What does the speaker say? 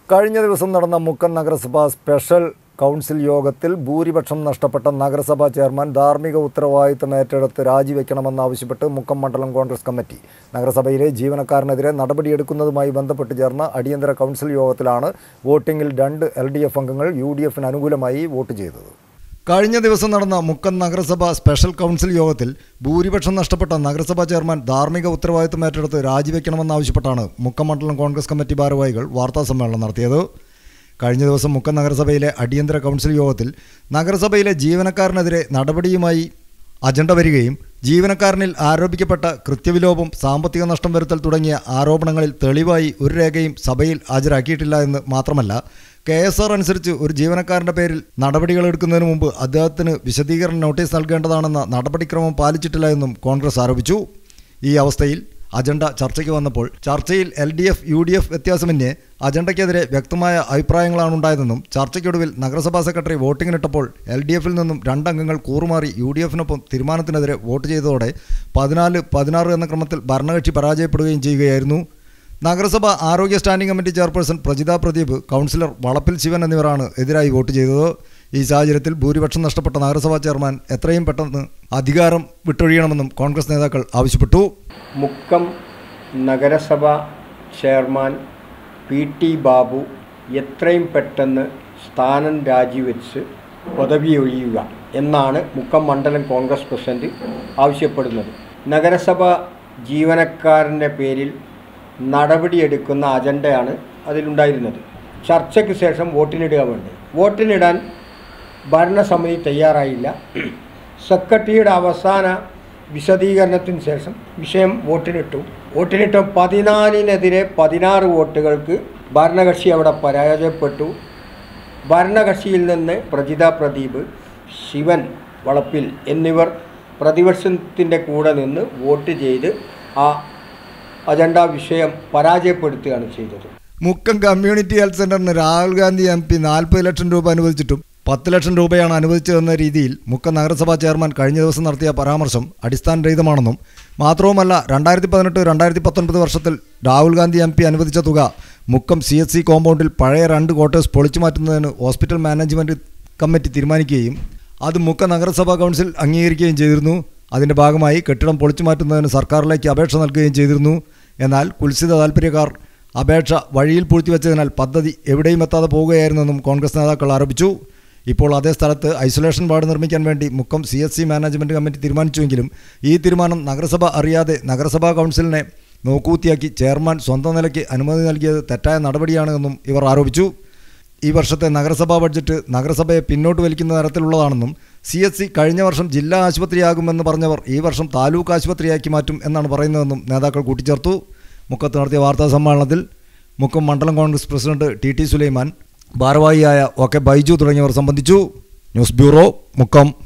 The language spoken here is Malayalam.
കഴിഞ്ഞ ദിവസം നടന്ന മുക്കം നഗരസഭ സ്പെഷ്യൽ കൗൺസിൽ യോഗത്തിൽ ഭൂരിപക്ഷം നഷ്ടപ്പെട്ട നഗരസഭാ ചെയർമാൻ ധാർമ്മിക ഉത്തരവാദിത്തം ഏറ്റെടുത്ത് രാജിവെക്കണമെന്നാവശ്യപ്പെട്ട് മുക്കം മണ്ഡലം കോൺഗ്രസ് കമ്മിറ്റി നഗരസഭയിലെ ജീവനക്കാരനെതിരെ നടപടിയെടുക്കുന്നതുമായി ബന്ധപ്പെട്ട് ചേർന്ന അടിയന്തര കൗൺസിൽ യോഗത്തിലാണ് വോട്ടിംഗിൽ രണ്ട് എൽ ഡി എഫ് അംഗങ്ങൾ യു ഡി എഫിന് അനുകൂലമായി വോട്ട് ചെയ്തത് കഴിഞ്ഞ ദിവസം നടന്ന മുക്കം നഗരസഭ സ്പെഷ്യൽ കൗൺസിൽ യോഗത്തിൽ ഭൂരിപക്ഷം നഷ്ടപ്പെട്ട നഗരസഭാ ചെയർമാൻ ധാർമ്മിക ഉത്തരവാദിത്തം ഏറ്റെടുത്ത് രാജിവെക്കണമെന്നാവശ്യപ്പെട്ടാണ് മുക്കം മണ്ഡലം കോൺഗ്രസ് കമ്മിറ്റി ഭാരവാഹികൾ വാർത്താസമ്മേളനം നടത്തിയത് കഴിഞ്ഞ ദിവസം മുക്കം നഗരസഭയിലെ അടിയന്തര കൗൺസിൽ യോഗത്തിൽ നഗരസഭയിലെ ജീവനക്കാരനെതിരെ നടപടിയുമായി അജണ്ട വരികയും ജീവനക്കാരനിൽ ആരോപിക്കപ്പെട്ട കൃത്യവിലോപം സാമ്പത്തിക നഷ്ടം വരുത്തൽ തുടങ്ങിയ ആരോപണങ്ങളിൽ തെളിവായി ഒരു രേഖയും സഭയിൽ ഹാജരാക്കിയിട്ടില്ല എന്ന് മാത്രമല്ല കെ എസ് ആർ അനുസരിച്ച് ഒരു ജീവനക്കാരൻ്റെ പേരിൽ നടപടികൾ എടുക്കുന്നതിന് മുമ്പ് അദ്ദേഹത്തിന് വിശദീകരണ നോട്ടീസ് നൽകേണ്ടതാണെന്ന നടപടിക്രമം പാലിച്ചിട്ടില്ല എന്നും കോൺഗ്രസ് ആരോപിച്ചു ഈ അവസ്ഥയിൽ അജണ്ട ചർച്ചയ്ക്ക് വന്നപ്പോൾ ചർച്ചയിൽ L D F U D F വ്യത്യാസമന്യേ അജണ്ടയ്ക്കെതിരെ വ്യക്തമായ അഭിപ്രായങ്ങളാണ് ഉണ്ടായതെന്നും ചർച്ചയ്ക്കൊടുവിൽ നഗരസഭാ സെക്രട്ടറി വോട്ടിങ്ങിനിട്ടപ്പോൾ എൽ ഡി എഫിൽ നിന്നും രണ്ടംഗങ്ങൾ കൂറുമാറി യു ഡി എഫിനൊപ്പം തീരുമാനത്തിനെതിരെ വോട്ട് ചെയ്തതോടെ പതിനാല് പതിനാറ് എന്ന ക്രമത്തിൽ ഭരണകക്ഷി പരാജയപ്പെടുകയും ചെയ്യുകയായിരുന്നു നഗരസഭ ആരോഗ്യ standing committee chairperson Prajitha Pradeep councillor Valappil Shivan എന്നിവരാണ് എതിരായി വോട്ട് ചെയ്തത് ഈ സാഹചര്യത്തിൽ ഭൂരിപക്ഷം നഷ്ടപ്പെട്ട നഗരസഭാ ചെയർമാൻ എത്രയും പെട്ടെന്ന് അധികാരം വിട്ടൊഴിയണമെന്നും കോൺഗ്രസ് നേതാക്കൾ ആവശ്യപ്പെട്ടു മുക്കം നഗരസഭ ചെയർമാൻ പി ടി ബാബു എത്രയും പെട്ടെന്ന് സ്ഥാനം രാജിവെച്ച് പദവി ഒഴിയുക എന്നാണ് മുക്കം മണ്ഡലം കോൺഗ്രസ് പ്രസിഡന്റ് ആവശ്യപ്പെടുന്നത് നഗരസഭ ജീവനക്കാരൻ്റെ പേരിൽ നടപടിയെടുക്കുന്ന അജണ്ടയാണ് അതിലുണ്ടായിരുന്നത് ചർച്ചയ്ക്ക് ശേഷം വോട്ടിനിടുക വേണ്ടത് വോട്ടിനിടാൻ ഭരണസമിതി തയ്യാറായില്ല സെക്രട്ടറിയുടെ അവസാന വിശദീകരണത്തിന് ശേഷം വിഷയം വോട്ടിനിട്ടു വോട്ടിനിട്ട പതിനാലിനെതിരെ പതിനാറ് വോട്ടുകൾക്ക് ഭരണകക്ഷി അവിടെ പരാജയപ്പെട്ടു ഭരണകക്ഷിയിൽ നിന്ന് പ്രജിത പ്രദീപ് ശിവൻ വളപ്പിൽ എന്നിവർ പ്രതിപക്ഷത്തിൻ്റെ കൂടെ നിന്ന് വോട്ട് ചെയ്ത് ആ അജണ്ട വിഷയം പരാജയപ്പെടുത്തുകയാണ് ചെയ്തത് മുക്കം കമ്മ്യൂണിറ്റി ഹെൽത്ത് സെന്ററിന് രാഹുൽ ഗാന്ധി എം പി നാൽപ്പത് ലക്ഷം രൂപ അനുവദിച്ചിട്ടും പത്ത് ലക്ഷം രൂപയാണ് അനുവദിച്ചതെന്ന രീതിയിൽ മുക്കം നഗരസഭാ ചെയർമാൻ കഴിഞ്ഞ ദിവസം നടത്തിയ പരാമർശം അടിസ്ഥാനരഹിതമാണെന്നും മാത്രവുമല്ല രണ്ടായിരത്തി പതിനെട്ട് രണ്ടായിരത്തി പത്തൊൻപത് വർഷത്തിൽ രാഹുൽ ഗാന്ധി എം പി അനുവദിച്ച തുക മുക്കം സി എസ് സി കോമ്പൗണ്ടിൽ പഴയ രണ്ട് ക്വാർട്ടേഴ്സ് പൊളിച്ചു മാറ്റുന്നതിന് ഹോസ്പിറ്റൽ മാനേജ്മെൻറ്റ് കമ്മിറ്റി തീരുമാനിക്കുകയും അത് മുക്കം നഗരസഭാ കൗൺസിൽ അംഗീകരിക്കുകയും ചെയ്തിരുന്നു അതിൻ്റെ ഭാഗമായി കെട്ടിടം പൊളിച്ചു മാറ്റുന്നതിന് സർക്കാരിലേക്ക് അപേക്ഷ നൽകുകയും ചെയ്തിരുന്നു എന്നാൽ കുൽസിത താൽപ്പര്യക്കാർ അപേക്ഷ വഴിയിൽ പൂഴ്ത്തിവെച്ചതിനാൽ പദ്ധതി എവിടെയും എത്താതെ പോവുകയായിരുന്നെന്നും കോൺഗ്രസ് നേതാക്കൾ ആരോപിച്ചു ഇപ്പോൾ അതേ സ്ഥലത്ത് ഐസൊലേഷൻ വാർഡ് നിർമ്മിക്കാൻ വേണ്ടി Mukkam C S C management committee തീരുമാനിച്ചുവെങ്കിലും ഈ തീരുമാനം നഗരസഭ അറിയാതെ നഗരസഭാ കൗൺസിലിനെ നോക്കൂത്തിയാക്കി ചെയർമാൻ സ്വന്തം നിലയ്ക്ക് അനുമതി നൽകിയത് തെറ്റായ നടപടിയാണെന്നും ഇവർ ആരോപിച്ചു ഈ വർഷത്തെ നഗരസഭാ ബഡ്ജറ്റ് നഗരസഭയെ പിന്നോട്ട് വലിക്കുന്ന തരത്തിലുള്ളതാണെന്നും സി എസ് സി കഴിഞ്ഞ വർഷം ജില്ലാ ആശുപത്രിയാകുമെന്ന് പറഞ്ഞവർ ഈ വർഷം താലൂക്ക് ആശുപത്രിയാക്കി മാറ്റും എന്നാണ് പറയുന്നതെന്നും നേതാക്കൾ കൂട്ടിച്ചേർത്തു മുക്കത്ത് നടത്തിയ വാർത്താ സമ്മേളനത്തിൽ മുക്കം മണ്ഡലം Congress president T T Sulaiman ഭാരവാഹിയായ ഒ കെ ബൈജു തുടങ്ങിയവർ സംബന്ധിച്ചു ന്യൂസ് ബ്യൂറോ മുക്കം